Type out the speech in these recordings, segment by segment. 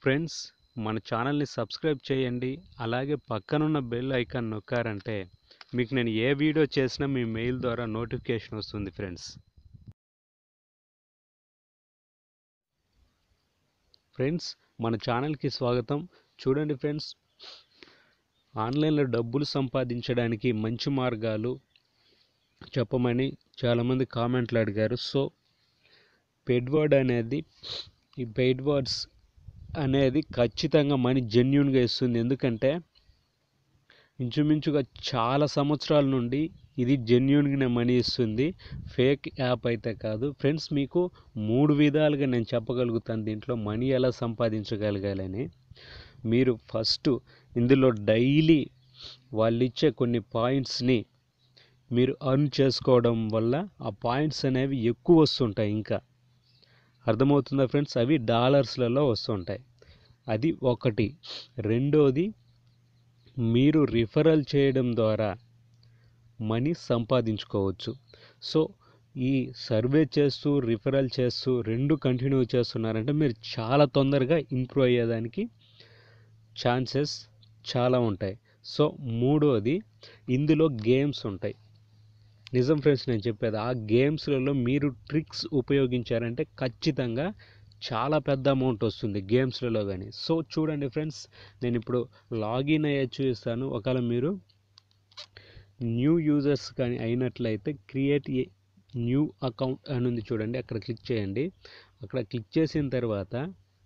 friends మన ఛానల్ని subscribe చేయండి అలాగే పక్కనున్న బెల్ ఐకాన్ నొక్కారంటే మీకు నేను ఏ వీడియో చేసినా మీ మెయిల్ ద్వారా నోటిఫికేషన్ వస్తుంది ఫ్రెండ్స్ ఫ్రెండ్స్ మన ఛానల్కి స్వాగతం చూడండి ఫ్రెండ్స్ ఆన్లైన్లో డబ్బులు సంపాదించడానికి మంచి మార్గాలు చెప్పమని చాలామంది కామెంట్లు అడిగారు సో పెయిడ్ వర్డ్ అనేది ఈ పెయిడ్ వర్డ్స్ అనేది ఖచ్చితంగా మనీ జెన్యున్గా ఇస్తుంది ఎందుకంటే ఇంచుమించుగా చాలా సంవత్సరాల నుండి ఇది జెన్యున్గానే మనీ ఇస్తుంది ఫేక్ యాప్ అయితే కాదు ఫ్రెండ్స్ మీకు మూడు విధాలుగా నేను చెప్పగలుగుతాను దీంట్లో మనీ ఎలా సంపాదించగలగాలని మీరు ఫస్ట్ ఇందులో డైలీ వాళ్ళు ఇచ్చే కొన్ని పాయింట్స్ని మీరు అర్న్ చేసుకోవడం వల్ల ఆ పాయింట్స్ అనేవి ఎక్కువ వస్తుంటాయి ఇంకా అర్థమవుతుందా ఫ్రెండ్స్ అవి డాలర్స్లలో వస్తుంటాయి అది ఒకటి రెండోది మీరు రిఫరల్ చేయడం ద్వారా మనీ సంపాదించుకోవచ్చు సో ఈ సర్వే చేస్తూ రిఫరల్ చేస్తూ రెండు కంటిన్యూ చేస్తున్నారంటే మీరు చాలా తొందరగా ఇంప్రూవ్ అయ్యేదానికి ఛాన్సెస్ చాలా ఉంటాయి సో మూడోది ఇందులో గేమ్స్ ఉంటాయి నిజం ఫ్రెండ్స్ నేను చెప్పేది ఆ గేమ్స్లలో మీరు ట్రిక్స్ ఉపయోగించారంటే ఖచ్చితంగా చాలా పెద్ద అమౌంట్ వస్తుంది గేమ్స్లలో కానీ సో చూడండి ఫ్రెండ్స్ నేను ఇప్పుడు లాగిన్ అయ్యే చూపిస్తాను ఒకవేళ మీరు న్యూ యూజర్స్ కానీ అయినట్లయితే క్రియేట్ ఏ న్యూ అకౌంట్ అని ఉంది చూడండి అక్కడ క్లిక్ చేయండి అక్కడ క్లిక్ చేసిన తర్వాత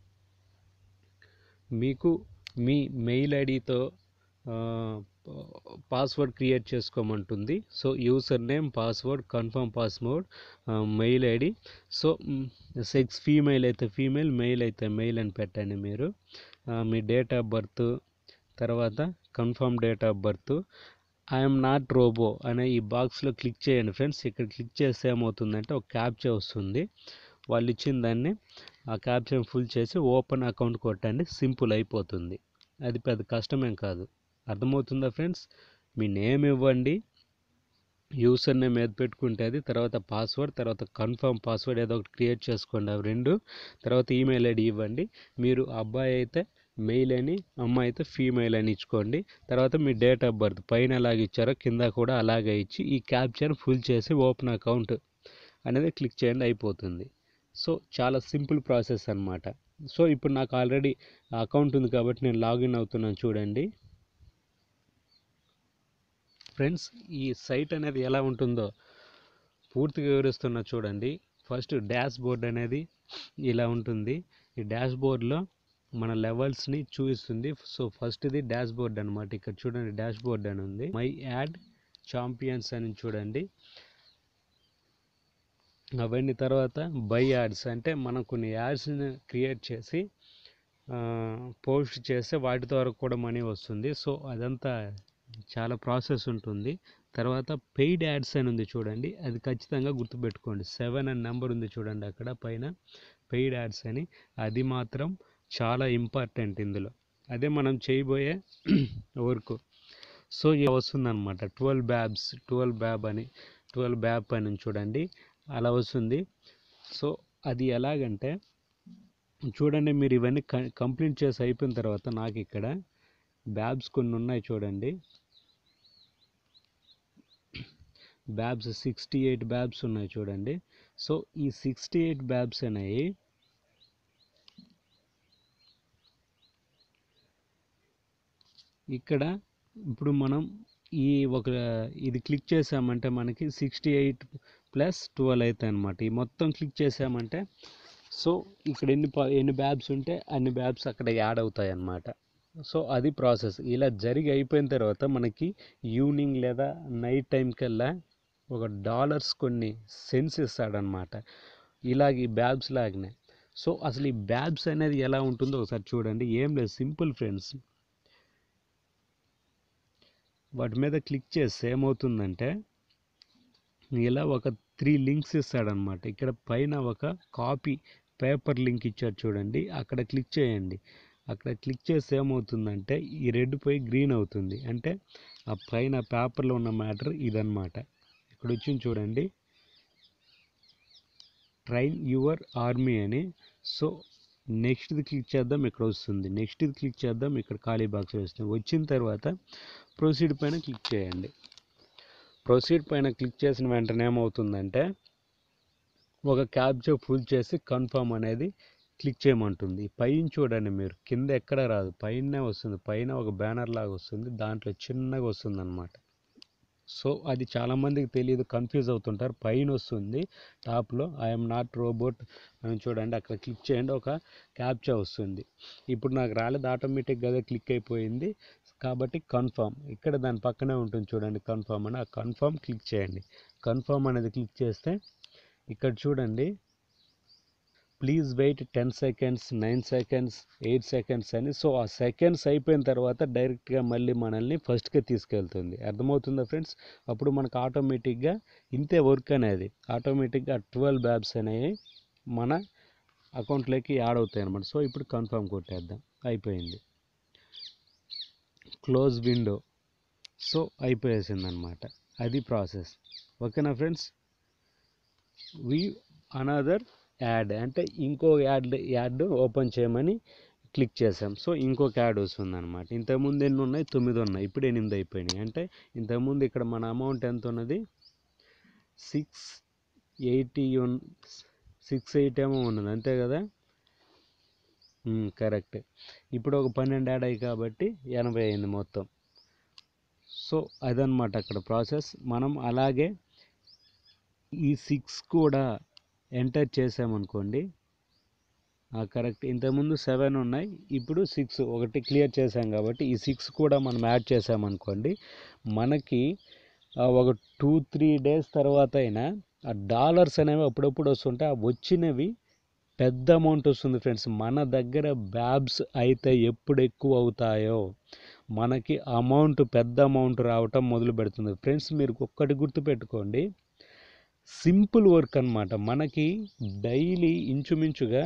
మీకు మీ మెయిల్ ఐడితో పాస్వర్డ్ క్రియేట్ చేసుకోమంటుంది so user name password confirm password mail ID so sex female అయితే ఫీమేల్ మెయిల్ అయితే మెయిల్ అని పెట్టండి మీరు మీ డేట్ ఆఫ్ బర్త్ తర్వాత confirm date of birth I'm not robot అనే ఈ బాక్స్లో క్లిక్ చేయండి ఫ్రెండ్స్ ఇక్కడ క్లిక్ చేస్తే ఏమవుతుందంటే ఒక క్యాప్చా వస్తుంది వాళ్ళు ఇచ్చిన దాన్ని ఆ క్యాప్చర్ ఫుల్ చేసి ఓపెన్ అకౌంట్ కొట్టండి సింపుల్ అయిపోతుంది అది పెద్ద కష్టమేం కాదు అర్థమవుతుందా ఫ్రెండ్స్ మీ నేమ్ ఇవ్వండి యూసర్ నేమ్ ఏది పెట్టుకుంటే అది తర్వాత పాస్వర్డ్ తర్వాత కన్ఫర్మ్ పాస్వర్డ్ ఏదో ఒకటి క్రియేట్ చేసుకోండి అవి రెండు తర్వాత ఈమెయిల్ ఐడి ఇవ్వండి మీరు అబ్బాయి అయితే మెయిల్ అని అమ్మాయి అయితే ఫీమేల్ అని ఇచ్చుకోండి తర్వాత మీ డేట్ ఆఫ్ బర్త్ పైన ఎలాగ ఇచ్చారో కింద కూడా అలాగే ఇచ్చి ఈ క్యాప్చర్ ఫుల్ చేసి ఓపెన్ అకౌంట్ అనేది క్లిక్ చేయండి అయిపోతుంది సో చాలా సింపుల్ ప్రాసెస్ అనమాట సో ఇప్పుడు నాకు ఆల్రెడీ అకౌంట్ ఉంది కాబట్టి నేను లాగిన్ అవుతున్నాను చూడండి ఫ్రెండ్స్ ఈ సైట్ అనేది ఎలా ఉంటుందో పూర్తిగా వివరిస్తున్నా చూడండి ఫస్ట్ డాష్ బోర్డ్ అనేది ఇలా ఉంటుంది ఈ డాష్ బోర్డ్లో మన లెవెల్స్ని చూపిస్తుంది సో ఫస్ట్ ఇది డాష్ బోర్డ్ అనమాట ఇక్కడ చూడండి డాష్ బోర్డ్ అని ఉంది మై యాడ్ ఛాంపియన్స్ అని చూడండి అవన్నీ తర్వాత బై యాడ్స్ అంటే మనం కొన్ని యాడ్స్ని క్రియేట్ చేసి పోస్ట్ చేస్తే వాటి ద్వారా కూడా మనీ వస్తుంది సో అదంతా చాలా ప్రాసెస్ ఉంటుంది తర్వాత పెయిడ్ యాడ్స్ అని ఉంది చూడండి అది ఖచ్చితంగా గుర్తుపెట్టుకోండి సెవెన్ అని నెంబర్ ఉంది చూడండి అక్కడ పైన పెయిడ్ యాడ్స్ అని అది మాత్రం చాలా ఇంపార్టెంట్ ఇందులో అదే మనం చేయబోయే వర్క్ సో ఇది వస్తుందన్నమాట ట్వెల్వ్ బ్యాబ్స్ ట్వెల్వ్ బ్యాబ్ అని ట్వెల్వ్ బ్యాబ్ అని చూడండి అలా వస్తుంది సో అది ఎలాగంటే చూడండి మీరు ఇవన్నీ కంప్లీట్ చేసి అయిపోయిన తర్వాత నాకు ఇక్కడ బ్యాబ్స్ కొన్ని ఉన్నాయి చూడండి బ్యాబ్స్ సిక్స్టీ ఎయిట్ బ్యాబ్స్ ఉన్నాయి చూడండి సో ఈ సిక్స్టీ ఎయిట్ బ్యాబ్స్ అనేవి ఇక్కడ ఇప్పుడు మనం ఈ ఒక ఇది క్లిక్ చేసామంటే మనకి సిక్స్టీ ఎయిట్ ప్లస్ ట్వెల్వ్ అవుతాయి అనమాట ఈ మొత్తం క్లిక్ చేసామంటే సో ఇక్కడ ఎన్ని ఎన్ని బ్యాబ్స్ ఉంటే అన్ని బ్యాబ్స్ అక్కడ యాడ్ అవుతాయి అన్నమాట సో అది ప్రాసెస్ ఇలా జరిగి అయిపోయిన తర్వాత మనకి ఈవినింగ్ లేదా నైట్ టైం కల్లా ఒక డాలర్స్ కొన్ని సెన్స్ ఇస్తాడనమాట ఇలాగ ఈ బ్యాబ్స్ లాగానే సో అసలు ఈ బ్యాబ్స్ అనేది ఎలా ఉంటుందో ఒకసారి చూడండి ఏం లేదు సింపుల్ ఫ్రెండ్స్ వాటి మీద క్లిక్ చేస్తే ఏమవుతుందంటే ఇలా ఒక త్రీ లింక్స్ ఇస్తాడనమాట ఇక్కడ పైన ఒక కాపీ పేపర్ లింక్ ఇచ్చాడు చూడండి అక్కడ క్లిక్ చేయండి అక్కడ క్లిక్ చేస్తే ఏమవుతుందంటే ఈ రెడ్ పోయి గ్రీన్ అవుతుంది అంటే ఆ పైన పేపర్లో ఉన్న మ్యాటర్ ఇదన్నమాట ఇక్కడ వచ్చింది చూడండి ట్రైన్ యువర్ ఆర్మీ అని సో నెక్స్ట్ది క్లిక్ చేద్దాం ఇక్కడ వస్తుంది నెక్స్ట్ది క్లిక్ చేద్దాం ఇక్కడ ఖాళీ బాక్స్ వస్తుంది వచ్చిన తర్వాత ప్రొసీడ్ పైన క్లిక్ చేయండి ప్రొసీడ్ పైన క్లిక్ చేసిన వెంటనే ఏమవుతుందంటే ఒక క్యాప్చర్ ఫుల్ చేసి కన్ఫర్మ్ అనేది క్లిక్ చేయమంటుంది పైన చూడండి మీరు కింద ఎక్కడ రాదు పైనే వస్తుంది పైన ఒక బ్యానర్ లాగా వస్తుంది దాంట్లో చిన్నగా వస్తుంది అనమాట సో అది చాలామందికి తెలియదు కన్ఫ్యూజ్ అవుతుంటారు పైన వస్తుంది టాప్లో ఐఎమ్ నాట్ రోబోట్ అని చూడండి అక్కడ క్లిక్ చేయండి ఒక క్యాప్చా వస్తుంది ఇప్పుడు నాకు రాలేదు ఆటోమేటిక్గా అదే క్లిక్ అయిపోయింది కాబట్టి కన్ఫర్మ్ ఇక్కడ దాని పక్కనే ఉంటుంది చూడండి కన్ఫర్మ్ అని ఆ కన్ఫర్మ్ క్లిక్ చేయండి కన్ఫర్మ్ అనేది క్లిక్ చేస్తే ఇక్కడ చూడండి please wait ten seconds nine seconds eight seconds అని సో ఆ సెకండ్స్ అయిపోయిన తర్వాత డైరెక్ట్గా మళ్ళీ మనల్ని ఫస్ట్కి తీసుకెళ్తుంది అర్థమవుతుందా ఫ్రెండ్స్ అప్పుడు మనకు ఆటోమేటిక్గా ఇంతే వర్క్ అనేది ఆటోమేటిక్గా ట్వెల్వ్ బ్యాబ్స్ అనేవి మన అకౌంట్లోకి యాడ్ అవుతాయి అనమాట సో ఇప్పుడు కన్ఫర్మ్ కొట్టేద్దాం అయిపోయింది క్లోజ్ విండో సో అయిపోయేసింది అనమాట అది ప్రాసెస్ ఓకేనా ఫ్రెండ్స్ వి అనదర్ యాడ్ అంటే ఇంకో యాడ్ యాడ్ ఓపెన్ చేయమని క్లిక్ చేసాం సో ఇంకొక యాడ్ వస్తుంది అనమాట ఇంతకుముందు ఎన్ని ఉన్నాయి తొమ్మిది ఉన్నాయి ఇప్పుడు ఎనిమిది అయిపోయినాయి అంటే ఇంతకుముందు ఇక్కడ మన అమౌంట్ ఎంత ఉన్నది సిక్స్ ఎయిటీ సిక్స్ ఎయిట్ ఏమో ఉన్నది అంతే కదా కరెక్ట్ ఇప్పుడు ఒక పన్నెండు యాడ్ అయ్యి కాబట్టి ఎనభై అయింది మొత్తం సో అదనమాట అక్కడ ప్రాసెస్ మనం అలాగే ఈ సిక్స్ కూడా ఎంటర్ చేసామనుకోండి కరెక్ట్ ఇంతకుముందు సెవెన్ ఉన్నాయి ఇప్పుడు సిక్స్ ఒకటి క్లియర్ చేసాం కాబట్టి ఈ సిక్స్ కూడా మనం యాడ్ చేసామనుకోండి మనకి ఆ, ఒక టూ త్రీ డేస్ తర్వాత అయినా ఆ డాలర్స్ అనేవి అప్పుడప్పుడు వస్తుంటాయి ఆ వచ్చినవి పెద్ద అమౌంట్ వస్తుంది ఫ్రెండ్స్ మన దగ్గర బ్యాబ్స్ అయితే ఎప్పుడు ఎక్కువ అవుతాయో మనకి అమౌంట్ పెద్ద అమౌంట్ రావటం మొదలు పెడుతుంది ఫ్రెండ్స్ మీరు ఒక్కటి గుర్తుపెట్టుకోండి సింపుల్ వర్క్ అన్నమాట మనకి డైలీ ఇంచుమించుగా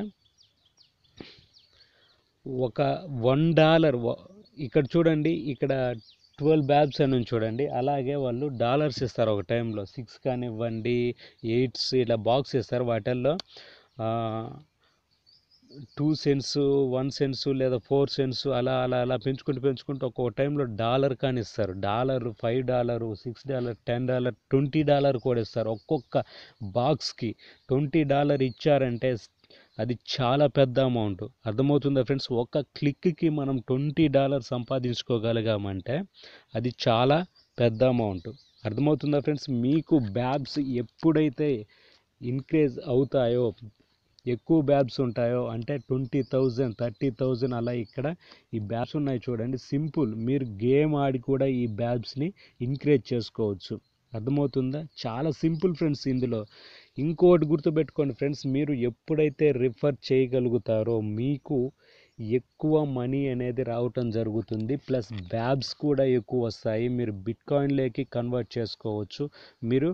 ఒక వన్ డాలర్ ఇక్కడ చూడండి ఇక్కడ ట్వెల్వ్ బ్యాబ్స్ అని ఉంది చూడండి అలాగే వాళ్ళు డాలర్స్ ఇస్తారు ఒక టైంలో సిక్స్ కానివ్వండి ఎయిట్స్ ఇలా బాక్స్ ఇస్తారు వాటిల్లో టూ సెంట్స్ వన్ సెంట్స్ లేదా ఫోర్ సెంట్స్ అలా అలా అలా పెంచుకుంటూ పెంచుకుంటూ ఒక్కొక్క టైంలో డాలర్ కానీ ఇస్తారు dollar five dollar six dollar ten dollar twenty dollar కూడా ఇస్తారు ఒక్కొక్క బాక్స్కి ట్వంటీ డాలర్ ఇచ్చారంటే అది చాలా పెద్ద అమౌంట్ అర్థమవుతుందా ఫ్రెండ్స్ ఒక క్లిక్కి మనం ట్వంటీ డాలర్ సంపాదించుకోగలిగామంటే అది చాలా పెద్ద అమౌంట్ అర్థమవుతుందా ఫ్రెండ్స్ మీకు బ్యాబ్స్ ఎప్పుడైతే ఇంక్రీజ్ అవుతాయో ఎక్కువ బ్యాబ్స్ ఉంటాయో అంటే ట్వంటీ థౌజండ్ థర్టీ థౌజండ్ అలా ఇక్కడ ఈ బ్యాబ్స్ ఉన్నాయి చూడండి సింపుల్ మీరు గేమ్ ఆడి కూడా ఈ బ్యాబ్స్ని ఇంక్రీజ్ చేసుకోవచ్చు అర్థమవుతుందా చాలా సింపుల్ ఫ్రెండ్స్ ఇందులో ఇంకోటి గుర్తుపెట్టుకోండి ఫ్రెండ్స్ మీరు ఎప్పుడైతే రిఫర్ చేయగలుగుతారో మీకు ఎక్కువ మనీ అనేది రావటం జరుగుతుంది ప్లస్ బ్యాబ్స్ కూడా ఎక్కువ వస్తాయి మీరు బిట్ కాయిన్లోకి కన్వర్ట్ చేసుకోవచ్చు మీరు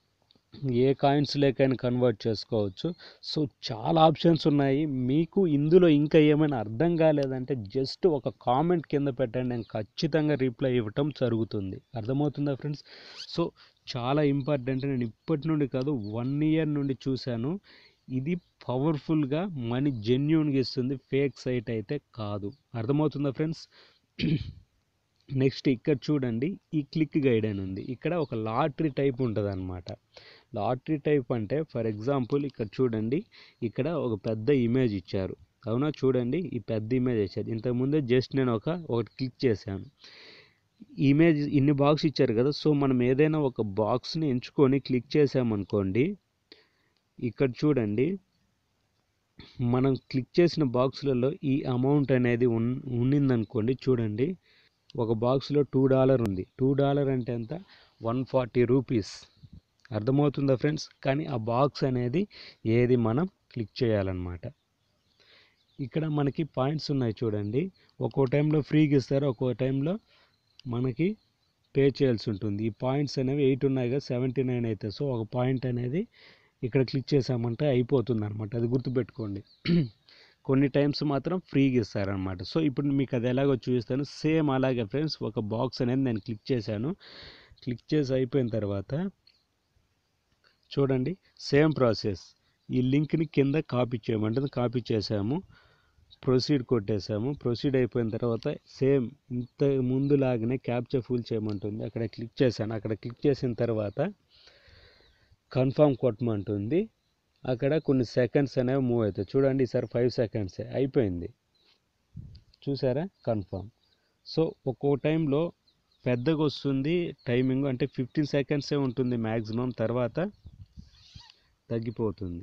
ఏ కాయిన్స్ లేకైనా కన్వర్ట్ చేసుకోవచ్చు సో చాలా ఆప్షన్స్ ఉన్నాయి మీకు ఇందులో ఇంకా ఏమైనా అర్థం కాలేదంటే జస్ట్ ఒక కామెంట్ కింద పెట్టండి నేను ఖచ్చితంగా రిప్లై ఇవ్వటం జరుగుతుంది అర్థమవుతుందా ఫ్రెండ్స్ సో చాలా ఇంపార్టెంట్ నేను ఇప్పటి నుండి కాదు వన్ ఇయర్ నుండి చూశాను ఇది పవర్ఫుల్గా మనీ జెన్యున్గా ఇస్తుంది ఫేక్ సైట్ అయితే కాదు అర్థమవుతుందా ఫ్రెండ్స్ నెక్స్ట్ ఇక్కడ చూడండి ఈ క్లిక్ గైడ్ అని ఉంది ఇక్కడ ఒక లాటరీ టైప్ ఉంటుంది అనమాట లాటరీ టైప్ అంటే ఫర్ ఎగ్జాంపుల్ ఇక్కడ చూడండి ఇక్కడ ఒక పెద్ద ఇమేజ్ ఇచ్చారు అవునా చూడండి ఈ పెద్ద ఇమేజ్ ఇచ్చారు ఇంతకుముందే జస్ట్ నేను ఒక ఒకటి క్లిక్ చేశాను ఇమేజ్ ఇన్ని బాక్స్ ఇచ్చారు కదా సో మనం ఏదైనా ఒక బాక్స్ని ఎంచుకొని క్లిక్ చేసామనుకోండి ఇక్కడ చూడండి మనం క్లిక్ చేసిన బాక్స్లలో ఈ అమౌంట్ అనేది ఉన్ ఉన్నిందనుకోండి చూడండి ఒక బాక్స్లో టూ డాలర్ ఉంది టూ డాలర్ అంటే ఎంత వన్ ఫార్టీ రూపీస్ అర్థమవుతుందా ఫ్రెండ్స్ కానీ ఆ బాక్స్ అనేది ఏది మనం క్లిక్ చేయాలన్నమాట ఇక్కడ మనకి పాయింట్స్ ఉన్నాయి చూడండి ఒక్కో టైంలో ఫ్రీగా ఇస్తారు ఒక్కో టైంలో మనకి పే చేయాల్సి ఉంటుంది ఈ పాయింట్స్ అనేవి ఎయిట్ ఉన్నాయి కదా సెవెంటీ నైన్ అయితే సో ఒక పాయింట్ అనేది ఇక్కడ క్లిక్ చేసామంటే అయిపోతుంది అనమాట అది గుర్తుపెట్టుకోండి కొన్ని టైమ్స్ మాత్రం ఫ్రీగా ఇస్తారనమాట సో ఇప్పుడు మీకు అది ఎలాగో చూపిస్తాను సేమ్ అలాగే ఫ్రెండ్స్ ఒక బాక్స్ అనేది నేను క్లిక్ చేశాను క్లిక్ చేసి అయిపోయిన తర్వాత చూడండి సేమ్ ప్రాసెస్ ఈ లింక్ని కింద కాపీ చేయమంటుంది కాపీ చేసాము ప్రొసీడ్ కొట్టేసాము ప్రొసీడ్ అయిపోయిన తర్వాత సేమ్ ఇంత ముందులాగానే క్యాప్చర్ ఫుల్ చేయమంటుంది అక్కడ క్లిక్ చేశాను అక్కడ క్లిక్ చేసిన తర్వాత కన్ఫామ్ కొట్టమంటుంది అక్కడ కొన్ని సెకండ్స్ అనేవి మూవ్ అవుతాయి చూడండి ఈసారి ఫైవ్ సెకండ్సే అయిపోయింది చూసారా కన్ఫామ్ సో ఒక్కో టైంలో పెద్దగా వస్తుంది టైమింగ్ అంటే ఫిఫ్టీన్ సెకండ్సే ఉంటుంది మ్యాక్సిమం తర్వాత తగ్గిపోతుంది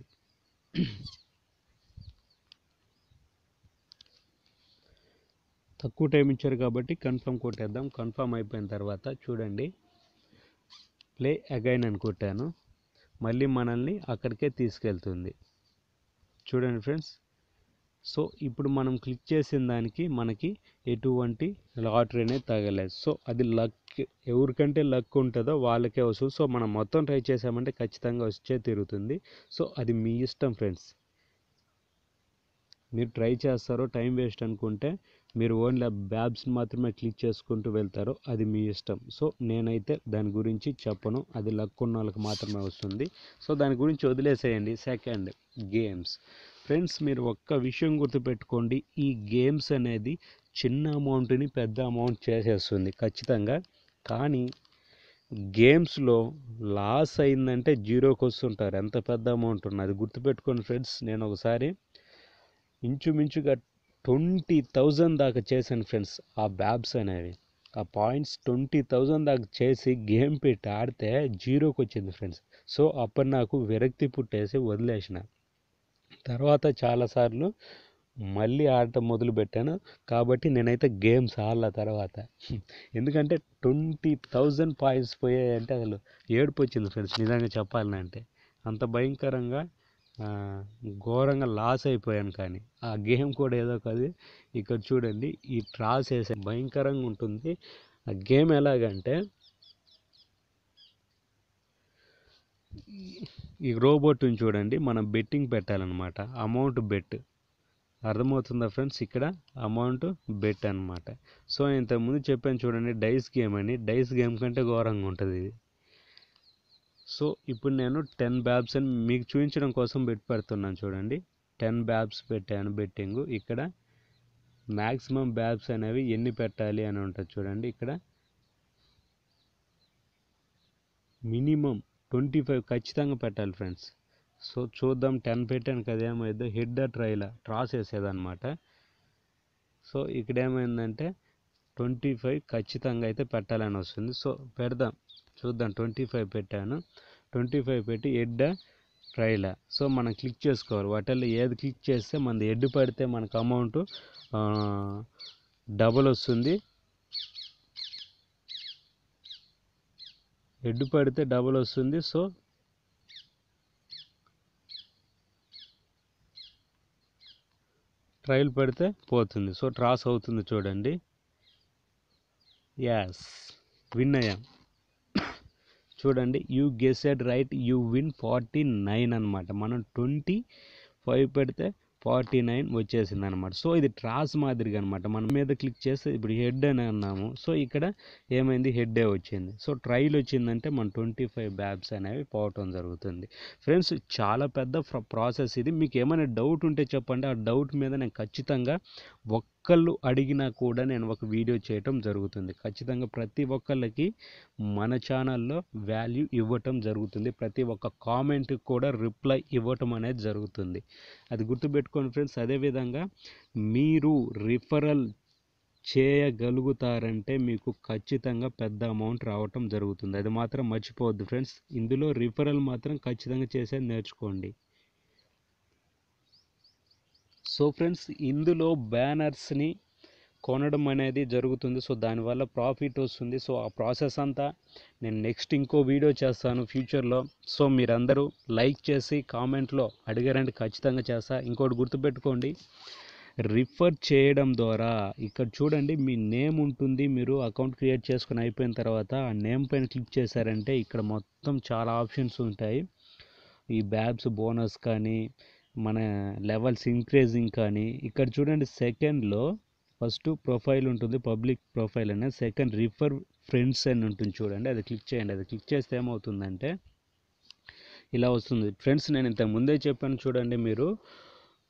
తక్కువ టైం ఇచ్చారు కాబట్టి కన్ఫర్మ్ కొట్టేద్దాం కన్ఫర్మ్ అయిపోయిన తర్వాత చూడండి ప్లే అగైన్ అని కొట్టాను మళ్ళీ మనల్ని అక్కడికే తీసుకెళ్తుంది చూడండి ఫ్రెండ్స్ సో ఇప్పుడు మనం క్లిక్ చేసిన దానికి మనకి ఎటువంటి లాటరీ అనేది తగలేదు సో అది లక్ ఎవరికంటే లక్ ఉంటుందో వాళ్ళకే వస్తుంది సో మనం మొత్తం ట్రై చేసామంటే ఖచ్చితంగా వచ్చే తిరుగుతుంది సో అది మీ ఇష్టం ఫ్రెండ్స్ మీరు ట్రై చేస్తారో టైం వేస్ట్ అనుకుంటే మీరు ఓన్లీ బ్యాబ్స్ మాత్రమే క్లిక్ చేసుకుంటూ వెళ్తారో అది మీ ఇష్టం సో నేనైతే దాని గురించి చెప్పను అది లక్ ఉన్న వాళ్ళకి మాత్రమే వస్తుంది సో దాని గురించి వదిలేసేయండి సెకండ్ గేమ్స్ ఫ్రెండ్స్ మీరు ఒక్క విషయం గుర్తుపెట్టుకోండి ఈ గేమ్స్ అనేది చిన్న అమౌంట్ని పెద్ద అమౌంట్ చేసేస్తుంది ఖచ్చితంగా కానీ గేమ్స్లో లాస్ అయిందంటే జీరోకి వస్తుంటారు ఎంత పెద్ద అమౌంట్ ఉన్నది గుర్తుపెట్టుకోండి ఫ్రెండ్స్ నేను ఒకసారి ఇంచుమించుగా ట్వంటీ థౌజండ్ దాకా చేశాను ఫ్రెండ్స్ ఆ బ్యాబ్స్ అనేవి ఆ పాయింట్స్ ట్వంటీ థౌజండ్ దాకా చేసి గేమ్ పెట్టి ఆడితే జీరోకి వచ్చింది ఫ్రెండ్స్ సో అప్పుడు నాకు విరక్తి పుట్టేసి వదిలేసిన తర్వాత చాలాసార్లు మళ్ళీ ఆడటం మొదలు పెట్టాను కాబట్టి నేనైతే గేమ్స్ ఆడల తర్వాత ఎందుకంటే ట్వంటీ థౌజండ్ పాయింట్స్ పోయాయంటే అసలు ఏడుపు వచ్చింది ఫ్రెండ్స్ నిజంగా చెప్పాలంటే అంత భయంకరంగా ఆ, ఘోరంగా లాస్ అయిపోయాను కానీ ఆ గేమ్ కూడా ఏదో కాదు ఇక్కడ చూడండి ఈ ట్రాస్ వేసే భయంకరంగా ఉంటుంది ఆ గేమ్ ఎలాగంటే ఈ రోబోట్ని చూడండి మనం బెట్టింగ్ పెట్టాలన్నమాట అమౌంట్ బెట్ అర్థమవుతుందా ఫ్రెండ్స్ ఇక్కడ అమౌంట్ బెట్ అన్నమాట సో ఇంతకుముందు చెప్పాను చూడండి డైస్ గేమ్ అని డైస్ గేమ్ కంటే ఘోరంగా ఉంటుంది ఇది సో ఇప్పుడు నేను టెన్ బ్యాబ్స్ అని మీకు చూపించడం కోసం బెట్ పెడుతున్నాను చూడండి టెన్ బ్యాబ్స్ పెట్టాను బెట్టింగ్ ఇక్కడ మ్యాక్సిమం బ్యాబ్స్ అనేవి ఎన్ని పెట్టాలి అని ఉంటుంది చూడండి ఇక్కడ మినిమం ట్వంటీ ఫైవ్ ఖచ్చితంగా పెట్టాలి ఫ్రెండ్స్ సో చూద్దాం టెన్ పెట్టాను కదా ఏమైందో హెడ్ ట్రైలా ట్రాస్ వేసేదన్నమాట సో ఇక్కడ ఏమైందంటే ట్వంటీ ఫైవ్ ఖచ్చితంగా అయితే పెట్టాలని వస్తుంది సో పెడదాం చూద్దాం ట్వంటీ ఫైవ్ పెట్టాను ట్వంటీ ఫైవ్ పెట్టి హెడ్ ట్రైలా సో మనం క్లిక్ చేసుకోవాలి వాటిల్లో ఏది క్లిక్ చేస్తే మనది హెడ్ పడితే మనకు అమౌంట్ డబుల్ వస్తుంది హెడ్ పడితే డబుల్ వస్తుంది సో ట్రయల్ పడితే పోతుంది సో ట్రాస్ అవుతుంది చూడండి యాస్ విన్ అయ్యాం చూడండి you guessed right you win forty nine అనమాట మనం ట్వంటీ ఫైవ్ పెడితే ఫార్టీ నైన్ వచ్చేసింది అనమాట సో ఇది ట్రాస్ మాదిరిగా అనమాట మనం మీద క్లిక్ చేస్తే ఇప్పుడు హెడ్ అని అన్నాము సో ఇక్కడ ఏమైంది హెడ్డే వచ్చింది సో ట్రైల్ వచ్చిందంటే మన ట్వంటీ ఫైవ్ బ్యాబ్స్ అనేవి పోవటం జరుగుతుంది ఫ్రెండ్స్ చాలా పెద్ద ప్రాసెస్ ఇది మీకు ఏమైనా డౌట్ ఉంటే చెప్పండి ఆ డౌట్ మీద నేను ఖచ్చితంగా ఒక్కళ్ళు అడిగినా కూడా నేను ఒక వీడియో చేయటం జరుగుతుంది ఖచ్చితంగా ప్రతి ఒక్కళ్ళకి మన ఛానల్లో వాల్యూ ఇవ్వటం జరుగుతుంది ప్రతి ఒక్క కామెంట్కి కూడా రిప్లై ఇవ్వటం అనేది జరుగుతుంది అది గుర్తుపెట్టుకోండి ఫ్రెండ్స్ అదేవిధంగా మీరు రిఫరల్ చేయగలుగుతారంటే మీకు ఖచ్చితంగా పెద్ద అమౌంట్ రావటం జరుగుతుంది అది మాత్రం మర్చిపోవద్దు ఫ్రెండ్స్ ఇందులో రిఫరల్ మాత్రం ఖచ్చితంగా చేసేది నేర్చుకోండి సో ఫ్రెండ్స్ ఇందులో బ్యానర్స్ని కొనడం అనేది జరుగుతుంది సో దానివల్ల ప్రాఫిట్ వస్తుంది సో ఆ ప్రాసెస్ అంతా నేను నెక్స్ట్ ఇంకో వీడియో చేస్తాను ఫ్యూచర్లో సో మీరందరూ లైక్ చేసి కామెంట్లో అడిగారంటే ఖచ్చితంగా చేస్తా ఇంకోటి గుర్తుపెట్టుకోండి రిఫర్ చేయడం ద్వారా ఇక్కడ చూడండి మీ నేమ్ ఉంటుంది మీరు అకౌంట్ క్రియేట్ చేసుకుని అయిపోయిన తర్వాత ఆ నేమ్ పైన క్లిక్ చేశారంటే ఇక్కడ మొత్తం చాలా ఆప్షన్స్ ఉంటాయి ఈ బ్యాబ్స్ బోనస్ కానీ మన లెవెల్స్ ఇంక్రీజింగ్ కానీ ఇక్కడ చూడండి సెకండ్లో ఫస్ట్ ప్రొఫైల్ ఉంటుంది పబ్లిక్ ప్రొఫైల్ అనేది సెకండ్ రిఫర్ ఫ్రెండ్స్ అని ఉంటుంది చూడండి అది క్లిక్ చేయండి అది క్లిక్ చేస్తే ఏమవుతుందంటే ఇలా వస్తుంది ఫ్రెండ్స్ నేను ఇంతకు ముందే చెప్పాను చూడండి మీరు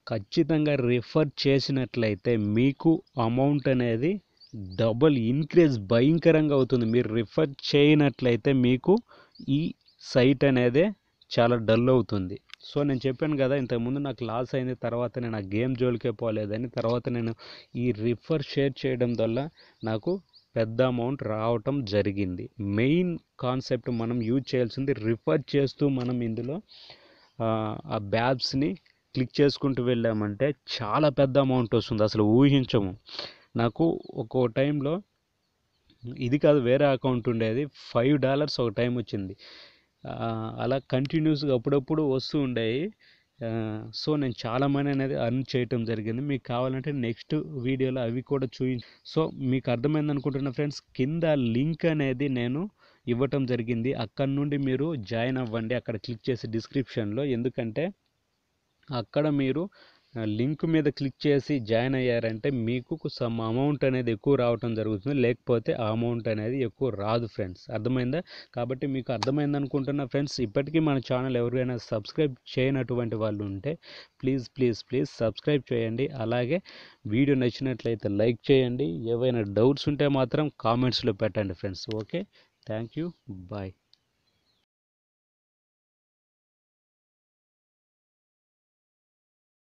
ఖచ్చితంగా రిఫర్ చేసినట్లయితే మీకు అమౌంట్ అనేది డబుల్ ఇంక్రీజ్ భయంకరంగా అవుతుంది మీరు రిఫర్ చేయనట్లయితే మీకు ఈ సైట్ అనేది చాలా డల్ అవుతుంది సో నేను చెప్పాను కదా ఇంతకుముందు నాకు లాస్ అయింది తర్వాత నేను ఆ గేమ్ జోలికే పోలేదని తర్వాత నేను ఈ రిఫర్ షేర్ చేయడం వల్ల నాకు పెద్ద అమౌంట్ రావటం జరిగింది మెయిన్ కాన్సెప్ట్ మనం యూజ్ చేయాల్సింది రిఫర్ చేస్తూ మనం ఇందులో ఆ, ఆ బ్యాబ్స్ని క్లిక్ చేసుకుంటూ వెళ్ళామంటే చాలా పెద్ద అమౌంట్ వస్తుంది అసలు ఊహించము నాకు ఒక్కో టైంలో ఇది కాదు వేరే అకౌంట్ ఉండేది ఫైవ్ డాలర్స్ ఒక టైం వచ్చింది ఆ, అలా కంటిన్యూస్గా అప్పుడప్పుడు వస్తూ ఉండేవి ఆ, సో నేను చాలా మనీ అనేది అర్న్ చేయటం జరిగింది మీకు కావాలంటే నెక్స్ట్ వీడియోలో అవి కూడా చూపి సో మీకు అర్థమైంది అనుకుంటున్నా ఫ్రెండ్స్ కింద లింక్ అనేది నేను ఇవ్వటం జరిగింది అక్కడ నుండి మీరు జాయిన్ అవ్వండి అక్కడ క్లిక్ చేసి డిస్క్రిప్షన్లో ఎందుకంటే అక్కడ మీరు లింక్ మీద క్లిక్ చేసి జాయిన్ అయ్యారంటే మీకు సమ్ అమౌంట్ అనేది ఎక్కువ రావటం జరుగుతుంది లేకపోతే ఆ అమౌంట్ అనేది ఎక్కువ రాదు ఫ్రెండ్స్ అర్థమైందా కాబట్టి మీకు అర్థమైంది అనుకుంటున్నా ఫ్రెండ్స్ ఇప్పటికీ మన ఛానల్ ఎవరైనా సబ్స్క్రైబ్ చేయనటువంటి వాళ్ళు ఉంటే ప్లీజ్ ప్లీజ్ ప్లీజ్ సబ్స్క్రైబ్ చేయండి అలాగే వీడియో నచ్చినట్లయితే లైక్ చేయండి ఏవైనా డౌట్స్ ఉంటే మాత్రం కామెంట్స్లో పెట్టండి friends okay thank you bye